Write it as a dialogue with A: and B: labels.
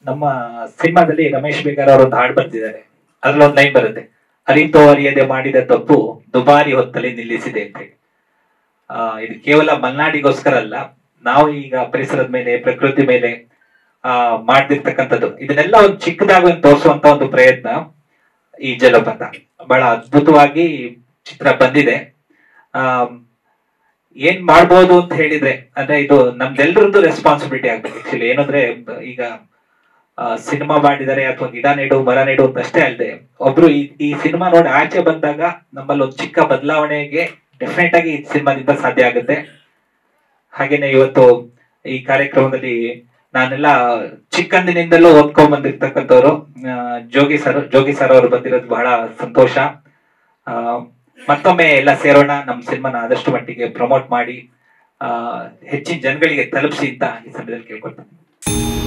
A: ನಮ್ಮ ಸಿನಿಮಾದಲ್ಲಿ ರಮೇಶ್ ಬೇಗಾರ್ ಅವರು ಒಂದು ಹಾಡು ಬರ್ತಿದ್ದಾರೆ ಅದ್ರಲ್ಲಿ ಒಂದು ಲೈನ್ ಬರುತ್ತೆ ಅರಿತೋ ಅರಿಯದೆ ಮಾಡಿದ ತಪ್ಪು ದುಬಾರಿ ಹೊತ್ತಲ್ಲಿ ನಿಲ್ಲಿಸಿದೆ ಅಂತ ಹೇಳಿ ಆ, ಇದು ಕೇವಲ ಮಲ್ನಾಡಿಗೋಸ್ಕರ ಅಲ್ಲ ನಾವು ಈಗ ಪರಿಸರದ ಮೇಲೆ ಪ್ರಕೃತಿ ಮೇಲೆ ಆ ಮಾಡ್ತಿರ್ತಕ್ಕಂಥದ್ದು ಇದನ್ನೆಲ್ಲ ಒಂದು ಚಿಕ್ಕದಾಗಿ ಒಂದು ತೋರಿಸುವಂತ ಒಂದು ಪ್ರಯತ್ನ ಈ ಜಲಪಾತ ಬಹಳ ಅದ್ಭುತವಾಗಿ ಚಿತ್ರ ಬಂದಿದೆ ಆ ಏನ್ ಮಾಡ್ಬೋದು ಅಂತ ಹೇಳಿದ್ರೆ ಅಂದ್ರೆ ಇದು ನಮ್ದೆಲ್ಲರದ್ದು ರೆಸ್ಪಾನ್ಸಿಬಿಲಿಟಿ ಆಗ್ಬೇಕು ಆಕ್ಚುಲಿ ಏನಂದ್ರೆ ಈಗ ಸಿನಿಮಾ ಮಾಡಿದ್ದಾರೆ ಅಥವಾ ಗಿಡ ನೆಡು ಮರ ನೆಡು ಅಂತ ಅಷ್ಟೇ ಅಲ್ಲದೆ ಒಬ್ರು ಈ ಈ ಸಿನಿಮಾ ನೋಡಿ ಆಚೆ ಬಂದಾಗ ನಮ್ಮಲ್ಲಿ ಒಂದು ಚಿಕ್ಕ ಬದಲಾವಣೆಗೆ ಡೆಫಿನೆಟ್ ಆಗಿ ಈ ಸಿನಿಮಾದಿಂದ ಸಾಧ್ಯ ಆಗುತ್ತೆ ಹಾಗೇನೆ ಇವತ್ತು ಈ ಕಾರ್ಯಕ್ರಮದಲ್ಲಿ ನಾನೆಲ್ಲ ಚಿಕ್ಕಂದಿನಿಂದಲೂ ಓದ್ಕೊಂಡ್ ಬಂದಿರ್ತಕ್ಕಂಥವ್ರು ಆ, ಜೋಗಿ ಸರ್ ಜೋಗಿ ಸರ್ ಅವರು ಬಂದಿರೋದು ಬಹಳ ಸಂತೋಷ ಆ, ಮತ್ತೊಮ್ಮೆ ಎಲ್ಲ ಸೇರೋಣ ನಮ್ಮ ಸಿನಿಮಾನ ಆದಷ್ಟು ಮಟ್ಟಿಗೆ ಪ್ರಮೋಟ್ ಮಾಡಿ ಆ ಹೆಚ್ಚಿನ ಜನಗಳಿಗೆ ತಲುಪಿಸಿ ಅಂತ ಈ ಸಮಯದಲ್ಲಿ ಕೇಳ್ಕೊಳ್ತೀನಿ